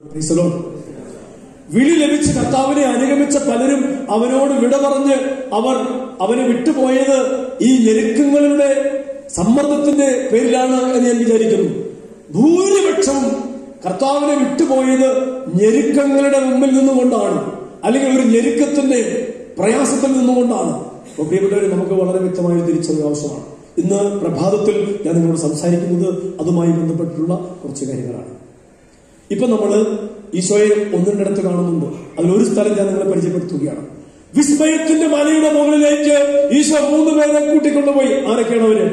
Praise the Lord. വിളി ലഭിച്ച് കർത്താവിനെ അനുഗമിച്ച പലരും അവനോട് വിട പറഞ്ഞ് അവർ അവനെ വിട്ടുപോയത് ഈ ഞെരുക്കങ്ങളുടെ സമ്മർദ്ദത്തിന്റെ പേരിലാണ് എന്ന് ഞാൻ വിചാരിക്കുന്നു ഭൂരിപക്ഷവും കർത്താവിനെ വിട്ടുപോയത് ഞെരുക്കങ്ങളുടെ മുമ്പിൽ നിന്നുകൊണ്ടാണ് അല്ലെങ്കിൽ ഒരു ഞെരുക്കത്തിന്റെ പ്രയാസത്തിൽ നിന്നുകൊണ്ടാണ് അപ്പോൾ പ്രിയപ്പെട്ടവരെ നമുക്ക് വളരെ വ്യക്തമായ ഒരു തിരിച്ചറിവ് ആവശ്യമാണ് ഇന്ന് പ്രഭാതത്തിൽ ഞാൻ നിങ്ങളോട് സംസാരിക്കുന്നത് അതുമായി ബന്ധപ്പെട്ടിട്ടുള്ള കുറച്ച് കാര്യങ്ങളാണ് ഇപ്പൊ നമ്മള് ഈശോയെ ഒന്നിനടുത്ത് കാണുന്നുണ്ട് അതിലൊരു സ്ഥലം ഞാൻ നിങ്ങളെ പരിചയപ്പെടുത്തുകയാണ് വിസ്മയത്തിന്റെ മലയുടെ മുകളിലേക്ക് ഈശോ മൂന്ന് പേരെ കൂട്ടിക്കൊണ്ടുപോയി ആരൊക്കെയാണ് അവര്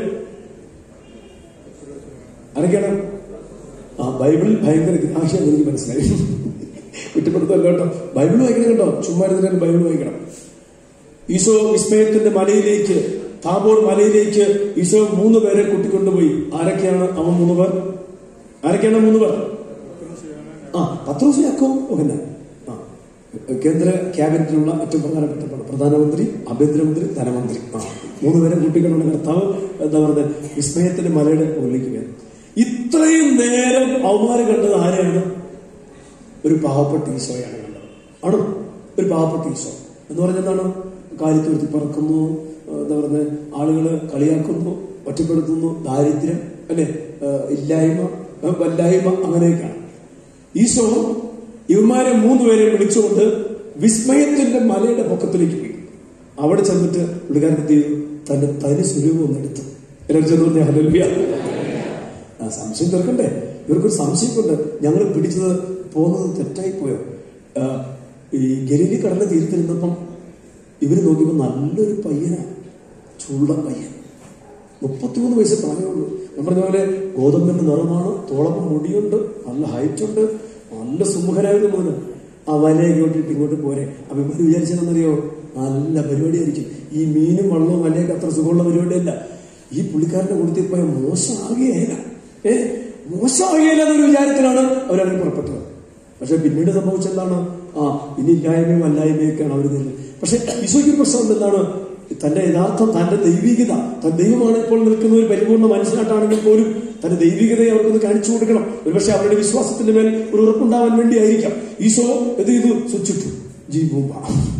ആരൊക്കെയാണ് ആ ബൈബിളിൽ ഭയങ്കര ഗ്രാഹ്യം എനിക്ക് മനസ്സിലായി കുറ്റപ്പെടുത്തല്ലോ കേട്ടോ ബൈബിൾ വായിക്കണം കേട്ടോ ചുമ്മാ ഇരുന്നിട്ട് ബൈബിൾ വായിക്കണം ഈശോ വിസ്മയത്തിന്റെ മലയിലേക്ക് താബോർ മലയിലേക്ക് ഈശോ മൂന്ന് പേരെ കൂട്ടിക്കൊണ്ടുപോയി ആരൊക്കെയാണ് അവൻ മൂന്ന് പേർ ആരൊക്കെയാണ് മൂന്ന് പേർ ആ പത്രോസ് യാക്കോബ് ഓഹന ആ കേന്ദ്ര ക്യാബിനറ്റിലുള്ള ഏറ്റവും പ്രധാനപ്പെട്ട പദം. പ്രധാനമന്ത്രി ആഭ്യന്തരമന്ത്രി ധനമന്ത്രി ആ മൂന്ന് പേരെ കൂട്ടിക്കൊണ്ടുള്ള കർത്താവ് എന്താ പറയുന്നത് വിസ്മയത്തിന്റെ മലയുടെ മുകളിലേക്ക് വരും ഇത്രയും നേരം അവമാനം കണ്ടത് ആരെയാണ് ഒരു പാവപ്പെട്ട ഈശോയാണ് കണ്ടത് ആണോ ഒരു പാവപ്പെട്ട ഈശോ എന്ന് പറഞ്ഞാൽ എന്താണ് കാലിത്തുരുത്തി പറക്കുന്നു ആ, എന്താ പറയുന്നത് ആളുകള് കളിയാക്കുന്നു ഒറ്റപ്പെടുത്തുന്നു ദാരിദ്ര്യം അല്ലെ ആ, ഇല്ലായ്മ ആ, വല്ലായ്മ അങ്ങനെയൊക്കെയാണ് ഈശോ ഇവന്മാരെ മൂന്നുപേരെ വിളിച്ചുകൊണ്ട് വിസ്മയത്തിന്റെ മലയുടെ പൊക്കത്തിലേക്ക് പോയി അവിടെ ചെന്നിട്ട് പുള്ളിക്കാരൻ എന്ത് ചെയ്തു തന്റെ തനി സ്വരൂപം ഒന്ന് എടുത്തു എല്ലാവരും ചെന്ന് പറഞ്ഞ ഹല്ലേലൂയ ആ സംശയം തീർക്കണ്ടേ ഇവർക്കൊരു സംശയമുണ്ട് ഞങ്ങൾ പിടിച്ചത് പോകുന്നത് തെറ്റായി പോയോ ആ, ഈ ഗലീലി കടലിന്റെ തീരത്തിരുന്നപ്പം ഇവര് നോക്കിയപ്പോ നല്ലൊരു പയ്യനാ ചുള്ള പയ്യൻ മുപ്പത്തിമൂന്ന് വയസ്സ് പ്രായമുള്ളൂ ഞാൻ പറഞ്ഞ പോലെ ഗോതമ്പിന്റെ നിറമാണ് തോളപ്പം മുടിയുണ്ട് നല്ല ഹൈറ്റ് ഉണ്ട് നല്ല സുമുഖനായിരുന്നു മോന് ആ വലയൊക്കെ ഇട്ടിട്ട് ഇങ്ങോട്ട് പോരെ അപ്പൊ ഇവര് വിചാരിച്ചതെന്നറിയോ നല്ല പരിപാടിയായിരിക്കും ഈ മീനും വള്ളവും വലയൊക്കെ അത്ര സുഖമുള്ള പരിപാടിയല്ല ഈ പുള്ളിക്കാരന്റെ കൂട്ടത്തിൽ പോയ മോശമാകുകയില്ല ഏ മോശമാകുകയില്ല എന്നൊരു വിചാരത്തിലാണ് അവരങ്ങനെ പുറപ്പെട്ടത് പക്ഷെ പിന്നീട് സംഭവിച്ചെന്താണ് ആ ഇനി ഇല്ലായ്മയും അല്ലായ്മയൊക്കെയാണ് അവർ നേരിടുന്നത് പക്ഷെ ഈശോയ്ക്ക് പ്രശ്നം എന്താണ് തന്റെ യഥാർത്ഥം തന്റെ ദൈവികത തന്റെ ദൈവമാണ് ഇപ്പോൾ നിൽക്കുന്ന ഒരു പരിപൂർണ്ണ മനുഷ്യനായിട്ടാണെങ്കിൽ പോലും തന്റെ ദൈവികതയെ അവർക്കൊന്ന് കാണിച്ചു കൊടുക്കണം ഒരുപക്ഷെ അവരുടെ വിശ്വാസത്തിന്റെ മേൽ ഒരു ഉറപ്പുണ്ടാവാൻ വേണ്ടിയായിരിക്കാം ഈശോ എന്ത് ചെയ്തു സ്വിച്ചിട്ടു ജീവൂമ്പ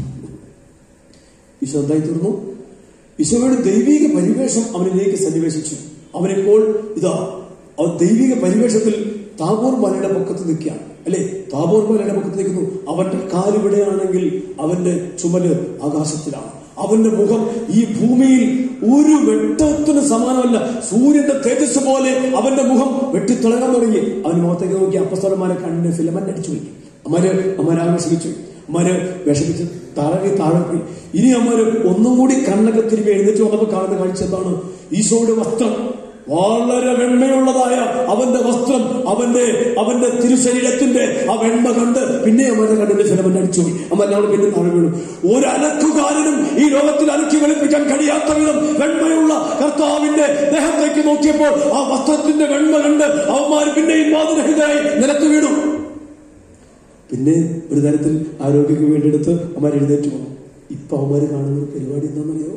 ഈശോ എന്തായി തീർന്നു ഈശോയുടെ ദൈവിക പരിവേഷം അവനിലേക്ക് സന്നിവേശിച്ചു അവനിപ്പോൾ ഇതാ അവൻ ദൈവിക പരിവേഷത്തിൽ താബോർ മലയുടെ പൊക്കത്ത് നിൽക്കുകയാണ് അല്ലെ താബോർ മലയുടെ പൊക്കത്ത് നിൽക്കുന്നു അവന്റെ കാലിവിടെയാണെങ്കിൽ അവന്റെ ചുമല് ആകാശത്തിലാണ് അവന്റെ മുഖം ഈ ഭൂമിയിൽ ഒരു വെട്ടത്തിന് സമാനമല്ല സൂര്യന്റെ തേജസ് പോലെ അവന്റെ മുഖം വെട്ടിത്തിളങ്ങാൻ തുടങ്ങി അവന് മുഖത്തേക്ക് നോക്കി അപ്പസ്തലന്മാരെ കണ്ണിന് ഫിലമെന്റ് അടിച്ചു പോയി അമ്മര് അമ്മര് ആകർഷിച്ചു അമ്മര് വിഷമിച്ച് താഴെ താഴെ പോയി ഇനി അമ്മര് ഒന്നും കൂടി കണ്ണൊക്കെ തിരുമ്പി എഴുന്നേറ്റ് വന്നപ്പോൾ കാണുന്ന കാഴ്ച എന്താണ് ഈശോയുടെ വസ്ത്രം വളരെ വെണ്മയുള്ളതായ അവന്റെ വസ്ത്രം അവന്റെ അവന്റെ തിരുശരീരത്തിന്റെ ആ വെണ്മ കണ്ട് പിന്നെ അവന്റെ കണ്ണിന്റെ ഫിലമെന്റ് അടിച്ചു പോയി അമ്മ എല്ലാവരും പിന്നെ താഴെ വീണു ഒരു അലക്കുകാരനും ഈ ലോകത്തിൽ അലക്കി വെളുപ്പിക്കാൻ കഴിയാത്ത വിധം വെണ്മയുള്ള കർത്താവിന്റെ ദേഹത്തേക്ക് നോക്കിയപ്പോൾ ആ വസ്ത്രത്തിന്റെ വെണ്മ കണ്ട് അവന്മാർ പിന്നെയും മാതൃഹിതരായി നിലത്ത് വീണു പിന്നെ ഒരു തരത്തിൽ ആരോഗ്യക്ക് വേണ്ടിയെടുത്ത് അവന്മാർ എഴുന്നേറ്റ് പോകും ഇപ്പൊ അവന്മാർ കാണുന്ന ഒരു പരിപാടി എന്താണെന്നറിയോ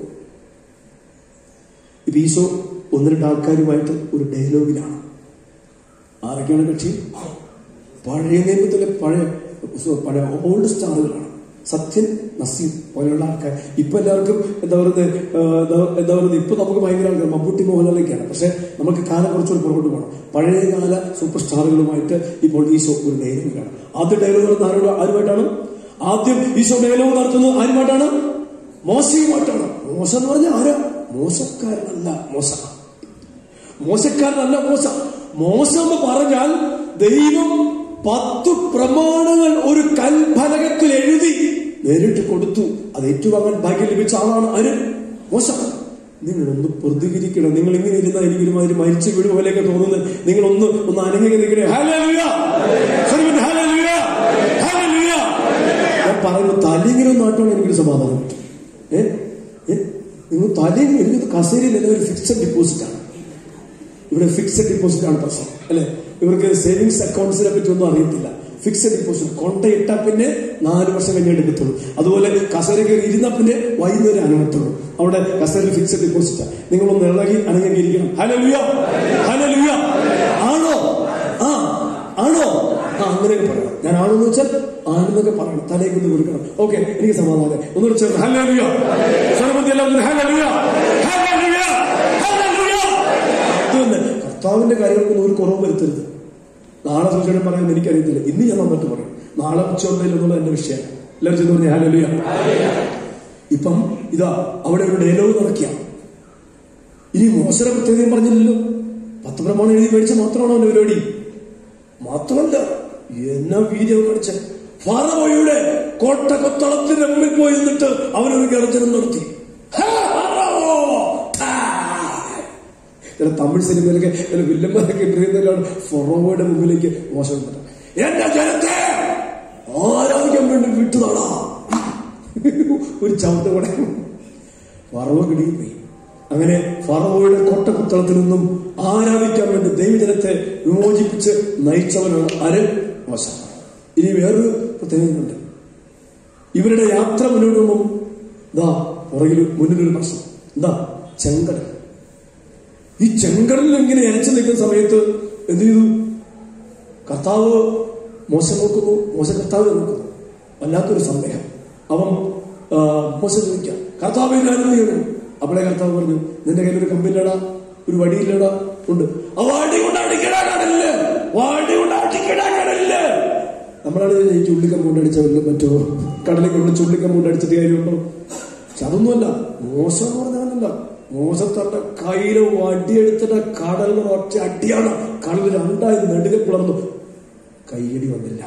ഇപ്പൊ ഈശോ ഒന്ന് രണ്ട് ആൾക്കാരുമായിട്ട് ഒരു ഡയലോഗിലാണ് ആരൊക്കെയാണ് കക്ഷി പഴയ നിയമത്തിലെ പഴയ സോ- പഴയ ഓൾഡ് സ്റ്റാറുകളാണ് സത്യൻ നസീം പോലെയുള്ള ആൾക്കാർ ഇപ്പൊ എല്ലാവർക്കും എന്താ പറയുന്നത് ആ, എന്താ- എന്താ പറയുന്നത് ഇപ്പൊ നമുക്ക് ഭയങ്കര ആൾക്കാർ മമ്മൂട്ടി മോഹൻലാലൊക്കെയാണ് പക്ഷെ നമുക്ക് കാലം കുറച്ചുകൂടി പുറകോട്ട് പോകണം പഴയകാല സൂപ്പർ സ്റ്റാറുകളുമായിട്ട് ഇപ്പോൾ ഈശോ ഒരു ഡയലോഗിലാണ് ആദ്യ ഡയലോഗ് നടത്തുന്ന ആരോട് ആരുമായിട്ടാണ് ആദ്യം ഈശോ ഡയലോഗ് നടത്തുന്നത് ആരുമായിട്ടാണ് മോശയുമായിട്ടാണ് മോശം എന്ന് പറഞ്ഞാൽ ആരാ മോശക്കാരനല്ല മോശ മോശക്കാരനല്ല മോശ മോശം എന്ന് പറഞ്ഞാൽ ദൈവം പത്ത് പ്രമാണങ്ങൾ ഒരു കൽഫലകത്തിൽ എഴുതി നേരിട്ട് കൊടുത്തു അത് ഏറ്റുവാങ്ങാൻ ഭാഗ്യം ലഭിച്ച ആളാണ് ആര് മോശ നിങ്ങളൊന്ന് പ്രതികരിക്കണം നിങ്ങൾ ഇങ്ങനെ ഇരുന്നാൽ എനിക്കൊരു മാതിരി മരിച്ചു വീട് പോലെയൊക്കെ തോന്നുന്നത് നിങ്ങൾ ഒന്ന് ഒന്ന് അനങ്ങി നിൽക്കണേ ഹല്ലേലൂയ. സർവ്വൻ ഹല്ലേലൂയ. ഹല്ലേലൂയ. ഞാൻ പറയുന്നു തലിങ്ങനെ നാട്ടാണ് എനിക്കൊരു സമാധാനം ഏ ഏ? നിങ്ങൾ തലയിൽ എനിക്ക് കസേരയിൽ ഒരു ഫിക്സഡ് ഡെപ്പോസിറ്റ് ആണ് ഇവിടെ ഫിക്സഡ് ഡെപ്പോസിറ്റ് ആണ് പ്രശ്നം അല്ലെ ഇവർക്ക് സേവിങ്സ് അക്കൗണ്ട്സിനെ പറ്റി ഒന്നും അറിയത്തില്ല ഫിക്സഡ് ഡെപ്പോസിറ്റ് കൊണ്ടയിട്ടാൽ പിന്നെ നാല് വർഷം കഴിഞ്ഞേ എടുക്കത്തുള്ളൂ അതുപോലെ കസേര കയറി ഇരുന്നാൽ പിന്നെ വൈകുന്നേരം അനങ്ങത്തുള്ളൂ അവിടെ കസേരയിൽ ഫിക്സഡ് ഡെപ്പോസിറ്റ് നിങ്ങളൊന്ന് ഇളകി അനങ്ങിയിരിക്കണം ഹലലുയ ഹലലുയ ആണോ ആ ആണോ ആ ആ അങ്ങനെയൊക്കെ പറയണം ഞാൻ ആണെന്ന് വെച്ചാൽ ആണെന്നൊക്കെ പറയണം തലേക്ക് ഒന്ന് കൊടുക്കണം ഓക്കെ എനിക്ക് സമാധാനം ഒന്നുകൂടെ ചേർന്ന് ഹല്ലേലൂയ സ്വരമതി എല്ലാവരും ഹല്ലേലൂയ ഹല്ലേലൂയ ഹല്ലേലൂയ അത് തന്നെ കർത്താവിന്റെ കാര്യങ്ങൾക്ക് ഒരു കുറവ് വരുത്തരുത് നാളെ സൂചന പറയുന്നത് എനിക്കറിയത്തില്ല ഇന്ന് ഞാൻ നന്നിട്ട് പറയും നാളെ ഉച്ചവന്നതിൽ എന്നുള്ള എന്റെ വിഷയം എല്ലാവരും ചെന്ന് പറഞ്ഞ ഹാലലുയ ഇപ്പം ഇതാ അവിടെ ഒരു ഡയലോഗ് നടക്കുക ഇനി മോശര പ്രത്യേകതയും പറഞ്ഞില്ലല്ലോ പത്ത് പ്രമാണം എഴുതി മേടിച്ച മാത്രമാണോ അവന്റെ പരിപാടി മാത്രമല്ല എന്നാ വീഡിയോ കാണിച്ച ഫറവോയുടെ കോട്ട കൊത്തളത്തിന്റെ മുമ്പിൽ പോയി നിന്നിട്ട് അവനൊരു ഗർജനം നടത്തി ഹാ, ഫറവോ! ഹാ! ചില തമിഴ് സിനിമയിലൊക്കെ ചില വില്ലന്മാരൊക്കെ പറയുന്നതിലാണ് ഫൊറോവയുടെ മുമ്പിലേക്ക് മോശം വന്നത്. എന്റെ ജനത്തെ ആരാധിക്കാൻ വേണ്ടി വിട്ടുതാടാ ഒരു ചവിട്ട് കൂടെ ഫറവ കിടിപ്പോയി അങ്ങനെ ഫറവോയുടെ കോട്ടക്കുത്തളത്തിൽ നിന്നും ആരാധിക്കാൻ വേണ്ടി ദൈവജനത്തെ വിമോചിപ്പിച്ച് നയിച്ചവനാണ് ആര് മോശ ഇനി വേറൊരു പ്രത്യേകതയുണ്ട് ഇവരുടെ യാത്ര മുന്നോട്ട് പോകുമ്പോൾ ഇതാ പുറകിൽ മുന്നിലൊരു പ്രശ്നം എന്താ ചെങ്കടൽ ഈ ചെങ്കടലിൽ ഇങ്ങനെ അരച്ചു നിൽക്കുന്ന സമയത്ത് എന്ത് ചെയ്തു കർത്താവ് മോശ നോക്കുന്നു മോശ കർത്താവ് നോക്കുന്നു വല്ലാത്തൊരു സന്ദേഹം അവൻ ആ, മോശ ചോദിക്കാം കർത്താവ് ഞാൻ എന്ത് ചെയ്യണം അപ്പോഴേ കർത്താവ് പറഞ്ഞു നിന്റെ കയ്യിൽ ഒരു കമ്പില്ലടാ ഒരു വടിയില്ലടാ ഉണ്ട് ആ വടി കൊണ്ട് അടിക്കടാ കടലില് വടി കൊണ്ട് അടിക്കടാ കടലില് നമ്മളാണ് ഈ ചുള്ളിക്കമ്പ് കൊണ്ട് അടിച്ച വല്ല മറ്റോ കടലിൽ കൊണ്ട് ചുള്ളിക്കമ്പ് കൊണ്ട് അടിച്ചിട്ട് കാര്യമുണ്ടോ പക്ഷെ അതൊന്നുമല്ല മോശം എന്ന് പറഞ്ഞാലല്ല മോശത്തന്റെ കയ്യില് വടിയെടുത്തിട്ട് കടലിന് ഒറ്റ അടിയാണ് കടൽ രണ്ടായി നെടുകെ പിളർന്നു കയ്യടി വന്നില്ല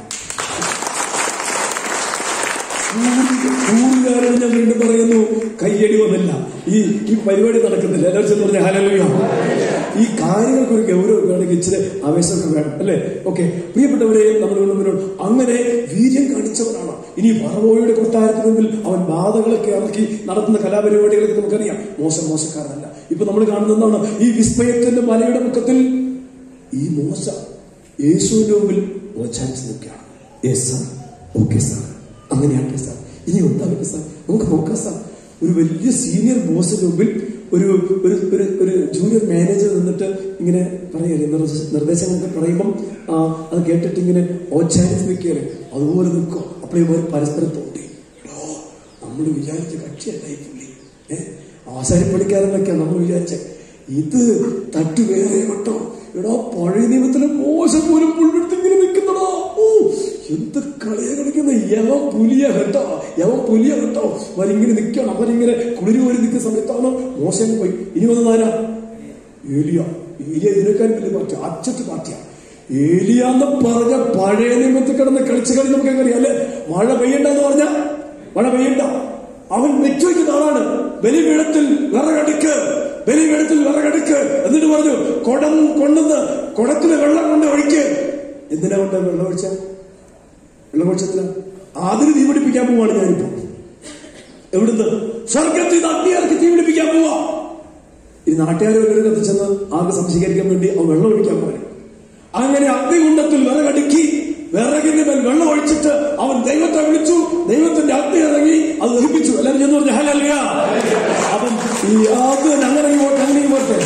കൂറുകാരോട് ഞാൻ വീണ്ടും പറയുന്നു കയ്യടി വന്നില്ല ഈ ഈ പരിപാടി നടക്കുന്നില്ല എല്ലാവരും ചെന്ന് പറഞ്ഞ ഹലലുയോ ഈ കാര്യങ്ങൾക്ക് ഒരു ഗൗരവം വേണമെങ്കിൽ ഇച്ചിരി ആവേശമൊക്കെ വേണം അല്ലേ ഓക്കെ പ്രിയപ്പെട്ടവരെ നമ്മൾ മുന്നോട്ട് അങ്ങനെ വീര്യം കാണിച്ചവരാണ് ഇനി പറവോയുടെ കൊട്ടാരത്തിന് മുമ്പിൽ അവൻ ബാധകളൊക്കെ ഇറക്കി നടത്തുന്ന കലാപരിപാടികളൊക്കെ നമുക്കറിയാം മോശം മോശക്കാരനല്ല ഇപ്പൊ നമ്മൾ കാണുന്നതാണ് ഈ വിസ്മയത്തിന്റെ മലയുടെ മുഖത്തിൽ ഈ മോശ യേശുവിന്റെ മുമ്പിൽ ഓച്ചാനിച്ച് നിൽക്കുകയാണ് യെസ് സാർ ഓക്കെ സാർ അങ്ങനെയാട്ടെ സാർ ഇനി ഉണ്ടാവില്ല സാർ നമുക്ക് നോക്കാം സാർ ഒരു വലിയ സീനിയർ ബോസിന്റെ മുമ്പിൽ ഒരു ഒരു ഒരു ഒരു ജൂനിയർ മാനേജർ നിന്നിട്ട് ഇങ്ങനെ പറയല്ലേ നിർദ്ദേശ- നിർദ്ദേശങ്ങളൊക്കെ പറയുമ്പം ആ, അത് കേട്ടിട്ട് ഇങ്ങനെ ഓച്ചാനിച്ച് നിൽക്കുകയല്ലേ അതുപോലെ നിൽക്കും അപ്പോഴേ പരസ്പരം തോണ്ടി എടോ നമ്മൾ വിചാരിച്ച കക്ഷിയല്ല ഈ പുള്ളി ഏഹ് ആശാരിപ്പണിക്കാരനൊക്കെയാ നമ്മൾ വിചാരിച്ച ഇത് തട്ടുവേറെ കേട്ടോ എടാ പഴയ നിയമത്തിലെ മോശം പോലും പുള്ളെടുത്ത് ഇങ്ങനെ നിൽക്കുന്നടാ ഓ എന്ത് കളിയ കളിക്കുന്ന യവൻ പുലിയ കേട്ടോ യവൻ പുലിയ കേട്ടോ അവരിങ്ങനെ നിൽക്കണം അവരിങ്ങനെ കുളിരി പോരി നിൽക്കുന്ന സമയത്താണ് മോശം പോയി ഇനി വന്നതാരാ ഏലിയ ഏലിയ ഇതിനേക്കാൾ വലിയ പാർട്ടി അച്ചത്ത് പാർട്ടിയാ ഏലിയ എന്ന് പറഞ്ഞ പഴയ നിയമത്തിൽ കിടന്ന് കളിച്ച കളി നമുക്ക് എങ്ങനെയാ അല്ലെ മഴ പെയ്യണ്ടെന്ന് പറഞ്ഞ മഴ പെയ്യണ്ട അവൻ വെച്ചുവെക്കുന്ന ആളാണ് ബലിപീഠത്തിൽ വിറകടുക്ക് ബലിപീഠത്തിൽ വിറകടുക്ക് എന്നിട്ട് പറഞ്ഞു കുടം കൊണ്ടുവന്ന് കുടത്തില് വെള്ളം കൊണ്ട് ഒഴിക്ക് എന്തിനാ കൊണ്ട് വെള്ളം ഒഴിച്ച വെള്ളം ഒഴിച്ചത്തില്ല അതിന് തീ പിടിപ്പിക്കാൻ പോവാണ് ഞാനിപ്പോ എവിടുന്ന് സ്വർഗത്തിൽ നിന്ന് അഗ്നി ഇറക്കി തീ പിടിപ്പിക്കാൻ പോവാ ഈ നാട്ടുകാരെ വല്ലവരും കത്തിച്ചെന്ന് ആകെ സംശീകരിക്കാൻ വേണ്ടി അവൻ വെള്ളം ഒഴിക്കാൻ പോലെ അങ്ങനെ അഗ്നികുണ്ടത്തിൽ വിറകടുക്കി വിറകിന്റെ മേൽ വെള്ളം ഒഴിച്ചിട്ട് അവൻ ദൈവത്തെ വിളിച്ചു ദൈവത്തിന്റെ അഗ്നി ഇറങ്ങി അത് ദഹിപ്പിച്ചു എല്ലാവരും ചെന്ന് പറഞ്ഞു ഹലല്ല അപ്പം ഈ ആദ്യം അങ്ങനെ ഇങ്ങോട്ട് അങ്ങനെ ഇങ്ങോട്ട്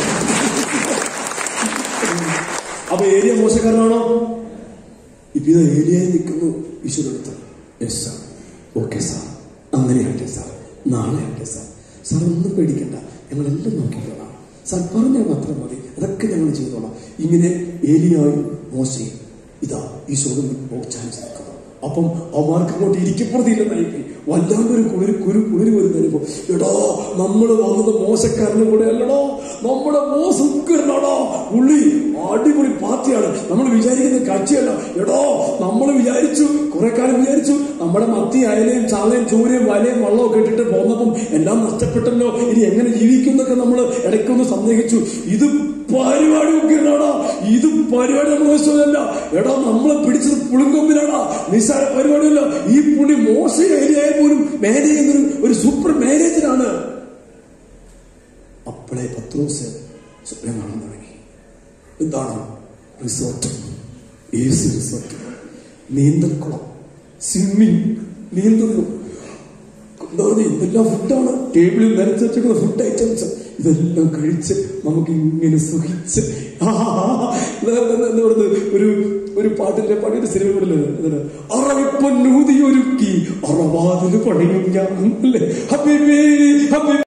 അപ്പൊ ഏരിയ മോശക്കാരനാണോ ഇപ്പൊ ഇത് ഏരിയയിൽ നിൽക്കുന്നു ഈശ്വരടുത്ത് യെസ് സാർ ഓക്കെ സാർ അങ്ങനെയാട്ടെ സാർ നാളെ ആട്ടെ സാർ സാർ ഒന്നും പേടിക്കണ്ട ഞങ്ങളെല്ലാം നോക്കിക്കോളാം സാർ പറഞ്ഞാൽ മാത്രം മതി അതൊക്കെ ഞങ്ങൾ ചെയ്തോളാം ഇങ്ങനെ ഏലിയായും മോശയും ഇതാ ഈശോടും ചാൻസ് നിൽക്കുന്നു അപ്പം അവർക്ക് അങ്ങോട്ട് ഇരിക്കപ്പെടുത്തില്ലെന്നായി വല്ലാണ്ട് ഒരു കുളിര് കുരു കുളിര് വരുന്ന അനുഭവം എടോ നമ്മൾ വന്നത് മോശക്കാരനും കൂടെ അല്ലടോ നമ്മുടെ മോശക്കാരനാടോ പുള്ളി അടിപൊളി പാർട്ടിയാണ് നമ്മൾ വിചാരിക്കുന്ന കക്ഷിയല്ല എടോ നമ്മൾ വിചാരിച്ചു കുറെ കാലം വിചാരിച്ചു നമ്മുടെ മത്തി അയലയും ചാളയും ചൂരയും വലയും വള്ളവും ഒക്കെ ഇട്ടിട്ട് പോന്നപ്പം എല്ലാം നഷ്ടപ്പെട്ടല്ലോ ഇനി എങ്ങനെ ജീവിക്കും എന്നൊക്കെ നമ്മൾ ഇടയ്ക്കൊന്ന് സന്ദേഹിച്ചു ഇത് പരിപാടി നോക്കിയാടാ ഇത് പരിപാടി നമ്മൾ വെച്ചതല്ല എടാ നമ്മളെ പിടിച്ചത് പുളിങ്കൊമ്പിലാടാ നിസ്സാര പരിപാടിയല്ല ഈ പുള്ളി മോശ ഏരിയയിൽ പോലും മാനേജ് ചെയ്യുന്നൊരു ഒരു സൂപ്പർ മാനേജറാണ് അപ്പോഴേ പത്രോസ് സ്വപ്നം കാണാൻ തുടങ്ങി എന്താണ് റിസോർട്ട് എ സി റിസോർട്ട് നീന്തൽക്കുളം സ്വിമ്മിങ് നീന്തുന്നു എന്താ പറയുക എന്തെല്ലാം ഫുഡാണ് ടേബിളിൽ നിരത്തി വെച്ചിരിക്കുന്ന ഫുഡ് ഐറ്റംസ് ഇതെല്ലാം കഴിച്ച് നമുക്ക് ഇങ്ങനെ സുഖിച്ച് ആ, എന്താ എന്താ പറയുന്നത് ഒരു ഒരു പാട്ടിന്റെ പഴയൊരു സിനിമകളിൽ ഇതിന് അറവിപ്പൊന്നൂതി ഒരുക്കി അറവാതില് പണിയും ഞാൻ അല്ലേ ഹബീബി ഹബീബി